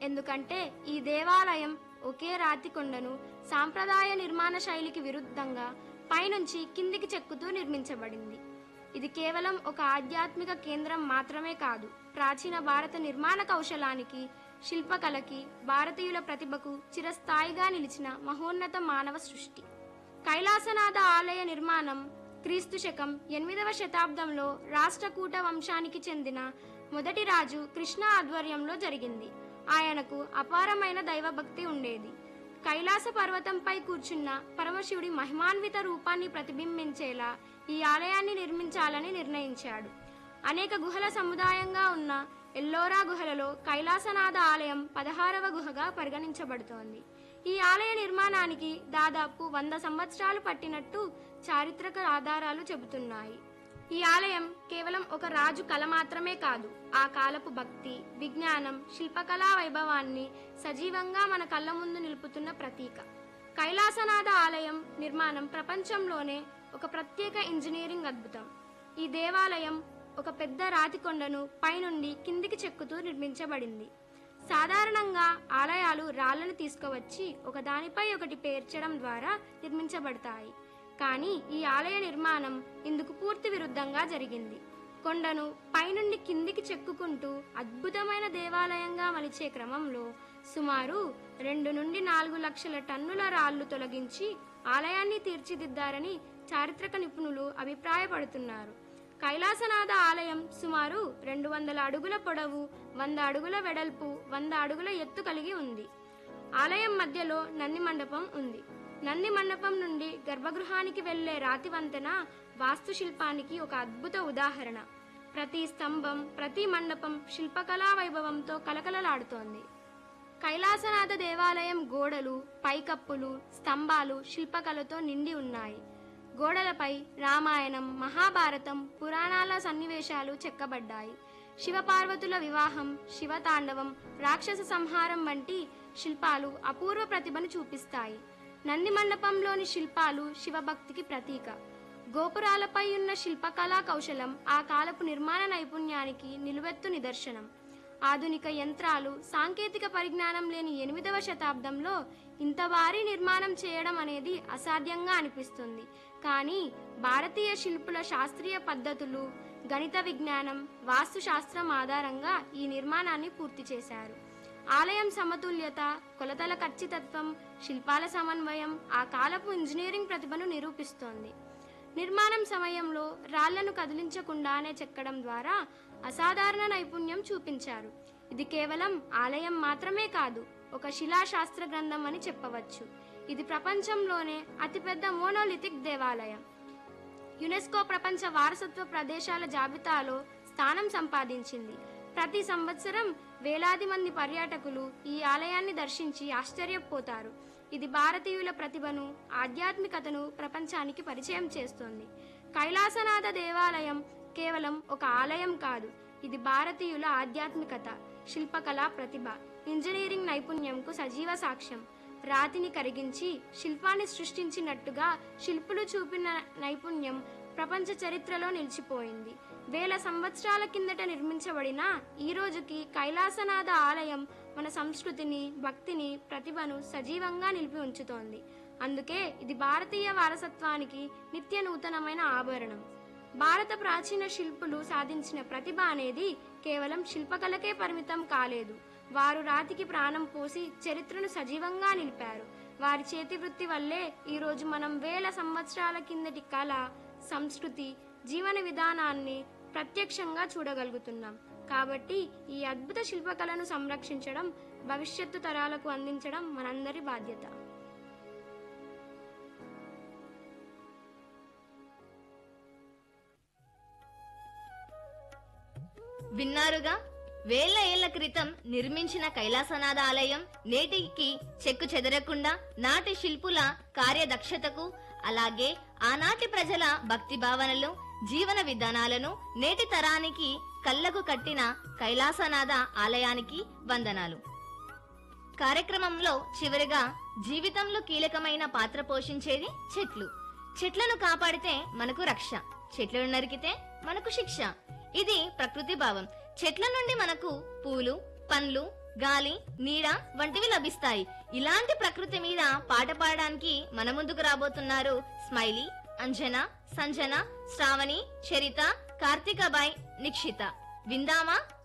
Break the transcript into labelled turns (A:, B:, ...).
A: ఎందుకంటే ఈ దేవాలయం ఒకే రాతి కొండను సాంప్రదాయ నిర్మాణ శైలికి విరుద్ధంగా పైనుంచి కిందికి చెక్కుతూ నిర్మించబడింది ఇది కేవలం ఒక ఆధ్యాత్మిక కేంద్రం మాత్రమే కాదు ప్రాచీన భారత నిర్మాణ కౌశలానికి శిల్పకళకి భారతీయుల ప్రతిభకు చిరస్థాయిగా నిలిచిన మహోన్నత మానవ సృష్టి కైలాసనాథ ఆలయ నిర్మాణం క్రీస్తు శకం ఎనిమిదవ శతాబ్దంలో రాష్ట్రకూట వంశానికి చెందిన మొదటి రాజు కృష్ణ ఆధ్వర్యంలో జరిగింది ఆయనకు అపారమైన దైవభక్తి ఉండేది కైలాస పర్వతంపై కూర్చున్న పరమశివుడి మహిమాన్విత రూపాన్ని ప్రతిబింబించేలా ఈ ఆలయాన్ని నిర్మించాలని నిర్ణయించాడు అనేక గుహల సముదాయంగా ఉన్న ఎల్లోరా గుహలలో కైలాసనాథ ఆలయం పదహారవ గుహగా పరిగణించబడుతోంది ఈ ఆలయ నిర్మాణానికి దాదాపు వంద సంవత్సరాలు పట్టినట్టు చారిత్రక ఆధారాలు చెబుతున్నాయి ఈ ఆలయం కేవలం ఒక రాజు కళ మాత్రమే కాదు ఆ కాలపు భక్తి విజ్ఞానం శిల్పకళా వైభవాన్ని సజీవంగా మన కళ్ళ ముందు నిలుపుతున్న ప్రతీక కైలాసనాథ ఆలయం నిర్మాణం ప్రపంచంలోనే ఒక ప్రత్యేక ఇంజనీరింగ్ అద్భుతం ఈ దేవాలయం ఒక పెద్ద రాతి కొండను పైనుండి కిందికి చెక్కుతూ నిర్మించబడింది సాధారణంగా ఆలయాలు రాళ్లను తీసుకువచ్చి ఒకదానిపై ఒకటి పేర్చడం ద్వారా నిర్మించబడతాయి కానీ ఈ ఆలయ నిర్మాణం ఇందుకు పూర్తి విరుద్ధంగా జరిగింది కొండను పైనుండి కిందికి చెక్కుకుంటూ అద్భుతమైన దేవాలయంగా మలిచే క్రమంలో సుమారు రెండు నుండి నాలుగు లక్షల టన్నుల రాళ్లు తొలగించి ఆలయాన్ని తీర్చిదిద్దారని చారిత్రక నిపుణులు అభిప్రాయపడుతున్నారు కైలాసనాథ ఆలయం సుమారు రెండు వందల అడుగుల పొడవు వంద అడుగుల వెడల్పు వంద అడుగుల ఎత్తు కలిగి ఉంది ఆలయం మధ్యలో నంది మండపం ఉంది నంది మండపం నుండి గర్భగృహానికి వెళ్లే రాతి వంతెన వాస్తుశిల్పానికి ఒక అద్భుత ఉదాహరణ ప్రతి స్తంభం ప్రతి మండపం శిల్పకళా వైభవంతో కలకలలాడుతోంది కైలాసనాథ దేవాలయం గోడలు పైకప్పులు స్తంభాలు శిల్పకళతో నిండి ఉన్నాయి గోడలపై రామాయణం మహాభారతం పురాణాల సన్నివేశాలు చెక్కబడ్డాయి శివపార్వతుల వివాహం శివతాండవం రాక్షస సంహారం వంటి శిల్పాలు అపూర్వ ప్రతిభను చూపిస్తాయి నంది మండపంలోని శిల్పాలు శివభక్తికి ప్రతీక గోపురాలపై ఉన్న శిల్పకళా కౌశలం ఆ కాలపు నిర్మాణ నైపుణ్యానికి నిలువెత్తు నిదర్శనం ఆధునిక యంత్రాలు సాంకేతిక పరిజ్ఞానం లేని ఎనిమిదవ శతాబ్దంలో ఇంత భారీ నిర్మాణం చేయడం అనేది అసాధ్యంగా అనిపిస్తుంది కానీ భారతీయ శిల్పుల శాస్త్రీయ పద్ధతులు గణిత విజ్ఞానం వాస్తుశాస్త్రం ఆధారంగా ఈ నిర్మాణాన్ని పూర్తి చేశారు ఆలయం సమతుల్యత కొలతల ఖచ్చితత్వం శిల్పాల సమన్వయం ఆ కాలపు ఇంజనీరింగ్ ప్రతిభను నిరూపిస్తోంది నిర్మాణం సమయంలో రాళ్లను కదిలించకుండానే చెక్కడం ద్వారా అసాధారణ నైపుణ్యం చూపించారు ఇది కేవలం ఆలయం మాత్రమే కాదు ఒక శిలాశాస్త్ర గ్రంథం అని చెప్పవచ్చు ఇది ప్రపంచంలోనే అతిపెద్ద మోనోలిథిక్ దేవాలయం యునెస్కో ప్రపంచ వారసత్వ ప్రదేశాల జాబితాలో స్థానం సంపాదించింది ప్రతి సంవత్సరం వేలాది మంది పర్యాటకులు ఈ ఆలయాన్ని దర్శించి ఆశ్చర్యపోతారు ఇది భారతీయుల ప్రతిభను ఆధ్యాత్మికతను ప్రపంచానికి పరిచయం చేస్తోంది కైలాసనాథ దేవాలయం కేవలం ఒక ఆలయం కాదు ఇది భారతీయుల ఆధ్యాత్మికత శిల్పకళా ప్రతిభ ఇంజనీరింగ్ నైపుణ్యంకు సజీవ సాక్ష్యం రాతిని కరిగించి శిల్పాన్ని సృష్టించినట్టుగా శిల్పులు చూపిన నైపుణ్యం ప్రపంచ చరిత్రలో నిలిచిపోయింది వేల సంవత్సరాల కిందట నిర్మించబడిన ఈ రోజుకి కైలాసనాథ ఆలయం మన సంస్కృతిని భక్తిని ప్రతిభను సజీవంగా నిలిపి ఉంచుతోంది అందుకే ఇది భారతీయ వారసత్వానికి నిత్య నూతనమైన ఆభరణం భారత ప్రాచీన శిల్పులు సాధించిన ప్రతిభ అనేది కేవలం శిల్పకళకే పరిమితం కాలేదు వారు రాతికి ప్రాణం పోసి చరిత్రను సజీవంగా నిలిపారు వారి చేతి వృత్తి వల్లే ఈరోజు మనం వేల సంవత్సరాల కిందటి కళ సంస్కృతి జీవన విధానాన్ని ప్రత్యక్షంగా చూడగలుగుతున్నాం కాబట్టి ఈ అద్భుత శిల్పకళను సంరక్షించడం భవిష్యత్తు తరాలకు అందించడం మనందరి బాధ్యత
B: విన్నారుగా వేల ఏళ్ల క్రితం నిర్మించిన కైలాసనాథ ఆలయం నేటికి చెక్కు చెదరకుండా నాటి శిల్పుల కార్యదక్షతకు అలాగే ఆనాటి ప్రజల భక్తి భావనలు జీవన విధానాలను నేటి తరానికి కళ్ళకు కట్టిన కైలాసనాథ ఆలయానికి వందనాలు కార్యక్రమంలో చివరిగా జీవితంలో కీలకమైన పాత్ర పోషించేది చెట్లు చెట్లను కాపాడితే మనకు రక్ష చెట్లను నరికితే మనకు శిక్ష ఇది ప్రకృతి భావం చెట్ల నుండి మనకు పూలు పండ్లు గాలి నీడ వంటివి లభిస్తాయి ఇలాంటి ప్రకృతి మీద పాట పాడడానికి మన ముందుకు రాబోతున్నారు స్మైలీ అంజన సంజన శ్రావణి చరిత కార్తికబాయ్ నిక్షిత విందామా